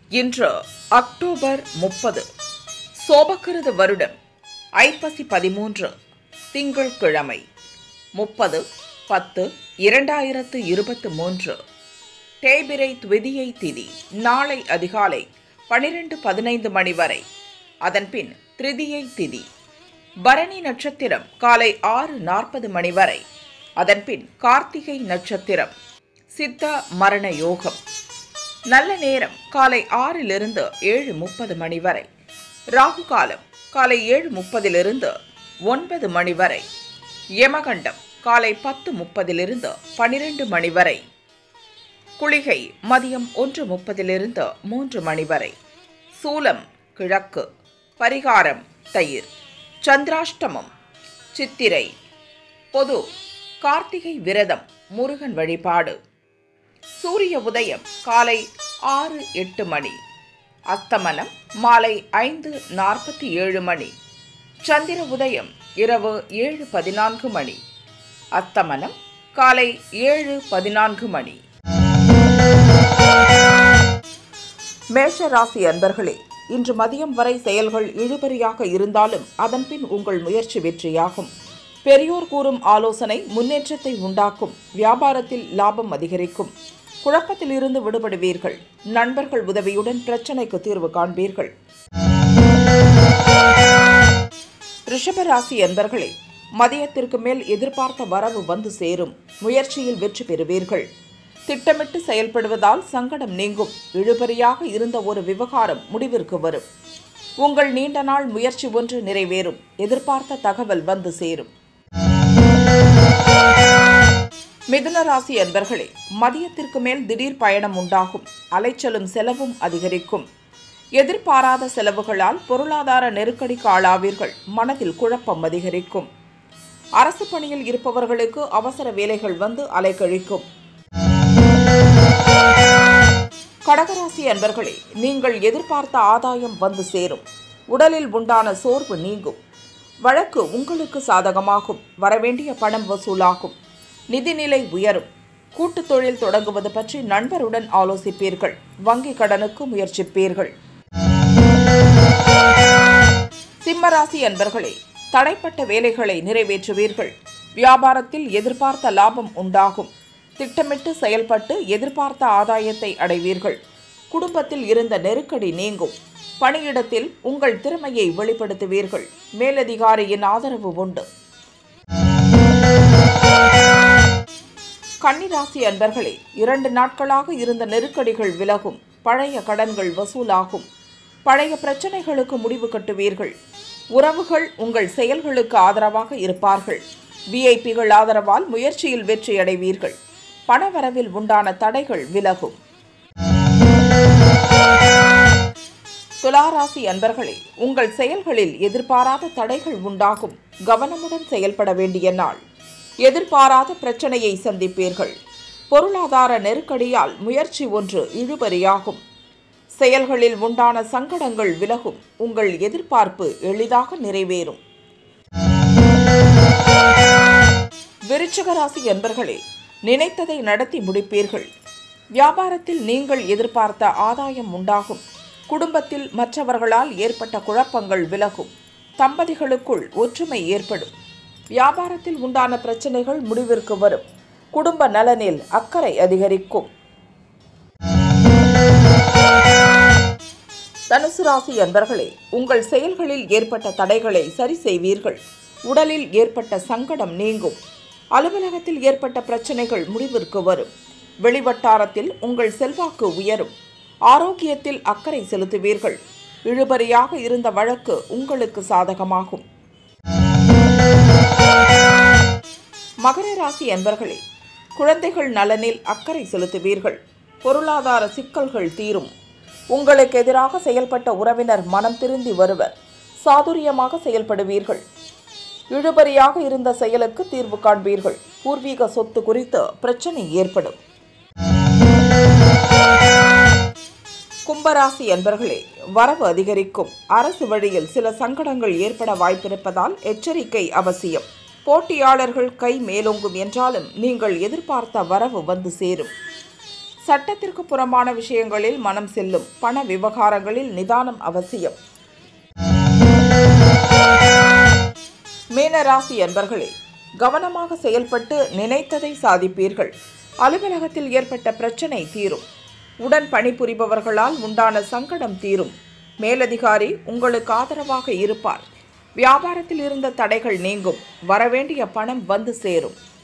இன்று அக்டோபர் முப்பது சோபக்கிருத வருடம் ஐப்பசி பதிமூன்று திங்கட்கிழமை முப்பது பத்து இரண்டாயிரத்து இருபத்து மூன்று தேய்பிரை துவிதியை திதி நாளை அதிகாலை பனிரெண்டு பதினைந்து மணி வரை அதன்பின் திருதியை திதி பரணி நட்சத்திரம் காலை ஆறு நாற்பது மணி வரை அதன்பின் கார்த்திகை நட்சத்திரம் சித்த மரண யோகம் நல்ல நேரம் காலை ஆறிலிருந்து ஏழு முப்பது மணி வரை ராகு காலம் காலை ஏழு முப்பதிலிருந்து ஒன்பது மணி வரை யமகண்டம் காலை பத்து முப்பதிலிருந்து பனிரெண்டு மணி வரை குளிகை மதியம் ஒன்று முப்பதிலிருந்து மூன்று மணி வரை சூலம் கிழக்கு பரிகாரம் தயிர் சந்திராஷ்டமம் சித்திரை பொது கார்த்திகை விரதம் முருகன் வழிபாடு சூரிய உதயம் காலை ஆறு எட்டு மணி அஸ்தமனம் மாலை ஐந்து நாற்பத்தி ஏழு மணி சந்திர உதயம் இரவு ஏழு பதினான்கு மணி அஸ்தமனம் காலை ஏழு பதினான்கு மணி மேஷ ராசி அன்பர்களே இன்று மதியம் வரை செயல்கள் இழுபறியாக இருந்தாலும் அதன்பின் உங்கள் முயற்சி வெற்றியாகும் பெரியோர் கூறும் ஆலோசனை முன்னேற்றத்தை உண்டாக்கும் வியாபாரத்தில் லாபம் அதிகரிக்கும் குழப்பத்தில் இருந்து விடுபடுவீர்கள் நண்பர்கள் உதவியுடன் பிரச்சனைக்கு தீர்வு காண்பீர்கள் ரிஷபராசி அன்பர்களே மதியத்திற்கு மேல் எதிர்பார்த்த வரவு வந்து சேரும் முயற்சியில் வெற்றி பெறுவீர்கள் திட்டமிட்டு செயல்படுவதால் சங்கடம் நீங்கும் இழுபறியாக இருந்த ஒரு விவகாரம் முடிவிற்கு வரும் உங்கள் நீண்ட நாள் முயற்சி ஒன்று நிறைவேறும் எதிர்பார்த்த தகவல் வந்து சேரும் மிதுன ராசி அன்பர்களே மதியத்திற்கு மேல் திடீர் பயணம் உண்டாகும் அலைச்சலும் செலவும் அதிகரிக்கும் எதிர்பாராத செலவுகளால் பொருளாதார நெருக்கடிக்கு ஆளாவீர்கள் மனதில் குழப்பம் அதிகரிக்கும் அரசு பணியில் இருப்பவர்களுக்கு அவசர வேலைகள் வந்து அலைக்கழிக்கும் கடகராசி அன்பர்களே நீங்கள் எதிர்பார்த்த ஆதாயம் வந்து சேரும் உடலில் உண்டான சோர்வு நீங்கும் வழக்கு உங்களுக்கு சாதகமாகும் வரவேண்டிய பணம் வசூலாகும் நிதிநிலை உயரும் கூட்டுத் தொழில் தொடங்குவது பற்றி நண்பருடன் ஆலோசிப்பீர்கள் வங்கி கடனுக்கு முயற்சிப்பீர்கள் சிம்மராசி அன்பர்களே தடைப்பட்ட வேலைகளை நிறைவேற்றுவீர்கள் வியாபாரத்தில் எதிர்பார்த்த லாபம் உண்டாகும் திட்டமிட்டு செயல்பட்டு எதிர்பார்த்த ஆதாயத்தை அடைவீர்கள் குடும்பத்தில் இருந்த நெருக்கடி நீங்கும் பணியிடத்தில் உங்கள் திறமையை வெளிப்படுத்துவீர்கள் மேலதிகாரியின் ஆதரவு உண்டு கன்னிராசி அன்பர்களே இரண்டு நாட்களாக இருந்த நெருக்கடிகள் விலகும் பழைய கடன்கள் வசூலாகும் பழைய பிரச்சனைகளுக்கு முடிவு கட்டுவீர்கள் உறவுகள் உங்கள் செயல்களுக்கு ஆதரவாக இருப்பார்கள் விஐபிகள் ஆதரவால் முயற்சியில் வெற்றி அடைவீர்கள் பணவரவில் உண்டான தடைகள் விலகும் துளாராசி அன்பர்களே உங்கள் செயல்களில் எதிர்பாராத தடைகள் உண்டாகும் கவனமுடன் செயல்பட வேண்டிய நாள் எதிர்பாராத பிரச்சனையை சந்திப்பீர்கள் பொருளாதார நெருக்கடியால் முயற்சி ஒன்று இழுபறியாகும் செயல்களில் உண்டான சங்கடங்கள் விலகும் உங்கள் எதிர்பார்ப்பு எளிதாக நிறைவேறும் விருச்சிக ராசி என்பர்களே நினைத்ததை நடத்தி முடிப்பீர்கள் வியாபாரத்தில் நீங்கள் எதிர்பார்த்த ஆதாயம் உண்டாகும் குடும்பத்தில் மற்றவர்களால் ஏற்பட்ட குழப்பங்கள் விலகும் தம்பதிகளுக்குள் ஒற்றுமை ஏற்படும் வியாபாரத்தில் உண்டான பிரச்சனைகள் முடிவிற்கு வரும் குடும்ப நலனில் அக்கறை அதிகரிக்கும் தனுசு ராசி அன்பர்களே உங்கள் செயல்களில் ஏற்பட்ட தடைகளை சரி செய்வீர்கள் உடலில் ஏற்பட்ட சங்கடம் நீங்கும் அலுவலகத்தில் ஏற்பட்ட பிரச்சனைகள் முடிவிற்கு வரும் வெளிவட்டாரத்தில் உங்கள் செல்வாக்கு உயரும் ஆரோக்கியத்தில் அக்கறை செலுத்துவீர்கள் இழுபறியாக இருந்த வழக்கு உங்களுக்கு சாதகமாகும் மகர ராசி அன்பர்களே குழந்தைகள் நலனில் அக்கறை செலுத்துவீர்கள் பொருளாதார சிக்கல்கள் தீரும் உங்களுக்கு எதிராக செயல்பட்ட உறவினர் மனம் திருந்தி வருவர் சாதுரியமாக செயல்படுவீர்கள் இழுபறியாக இருந்த செயலுக்கு தீர்வு காண்பீர்கள் பூர்வீக சொத்து குறித்து பிரச்சனை ஏற்படும் கும்பராசி அன்பர்களே வரவு அதிகரிக்கும் அரசு வழியில் சில சங்கடங்கள் ஏற்பட வாய்ப்பிருப்பதால் எச்சரிக்கை அவசியம் போட்டியாளர்கள் கை மேலோங்கும் என்றாலும் நீங்கள் எதிர்பார்த்த வரவு வந்து சேரும் சட்டத்திற்கு புறம்பான விஷயங்களில் மனம் செல்லும் பண விவகாரங்களில் நிதானம் அவசியம் மீனராசி அன்பர்களே கவனமாக செயல்பட்டு நினைத்ததை சாதிப்பீர்கள் அலுவலகத்தில் ஏற்பட்ட பிரச்சனை தீரும் உடன் பணிபுரிபவர்களால் உண்டான சங்கடம் தீரும் மேலதிகாரி உங்களுக்கு ஆதரவாக இருப்பார் வியாபாரத்தில் இருந்த தடைகள் நீங்கும் வரவேண்டிய பணம் வந்து சேரும்